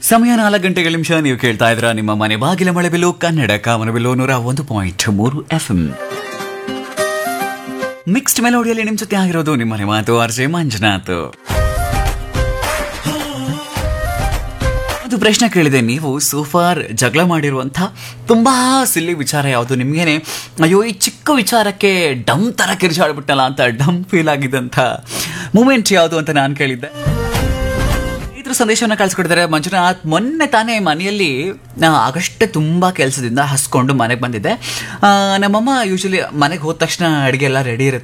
ಸಮಯ ನಾಲ್ಕು ಗಂಟೆಗಳ ನಿಮಿಷ ನೀವು ಕೇಳ್ತಾ ಇದ್ರ ನಿಮ್ಮ ಮನೆ ಬಾಗಿಲ ಮಳೆ ಬಿಲ್ಲು ಕನ್ನಡ ಕಾಮನ ಬಿಲ್ಲು ನೂರ ಒಂದು ಪಾಯಿಂಟ್ ಮೂರು ಎಫ್ ಎಂ ಮಿಕ್ಸ್ಡ್ ಮೆಲೋಡಿಯಲ್ಲಿ ನಿಮ್ ಜೊತೆ ಆಗಿರೋದು ನಿಮ್ಮನೆ ಮಾತು ಆರ್ಜೆ ಮಂಜುನಾಥ್ ಒಂದು ಪ್ರಶ್ನೆ ಕೇಳಿದೆ ನೀವು ಸೋಫಾರ್ ಜಗಳ ಮಾಡಿರುವಂಥ ತುಂಬಾ ಸಿಲ್ಲಿ ವಿಚಾರ ಯಾವುದು ನಿಮ್ಗೇನೆ ಅಯ್ಯೋ ಈ ಚಿಕ್ಕ ವಿಚಾರಕ್ಕೆ ಡಮ್ ತರ ಕಿರ್ಚಾಡ್ಬಿಟ್ಟಲ್ಲ ಅಂತ ಡಮ್ ಫೀಲ್ ಆಗಿದ್ದಂಥ ಮೂಮೆಂಟ್ ಯಾವುದು ಅಂತ ನಾನು ಕೇಳಿದ್ದೆ ಇದ್ರ ಸಂದೇಶವನ್ನ ಕಳ್ಸಿಕೊಡ್ತಾರೆ ಮಂಜುನಾಥ್ ಮೊನ್ನೆ ತಾನೇ ಮನೆಯಲ್ಲಿ ನಾ ಆಗಷ್ಟೇ ತುಂಬಾ ಕೆಲಸದಿಂದ ಹಸ್ಕೊಂಡು ಮನೆಗೆ ಬಂದಿದ್ದೆ ಆ, ನಮ್ಮಮ್ಮ ಯೂಶಲಿ ಮನೆಗೆ ಹೋದ ತಕ್ಷಣ ಅಡುಗೆ ಎಲ್ಲ ರೆಡಿ ಇರುತ್ತೆ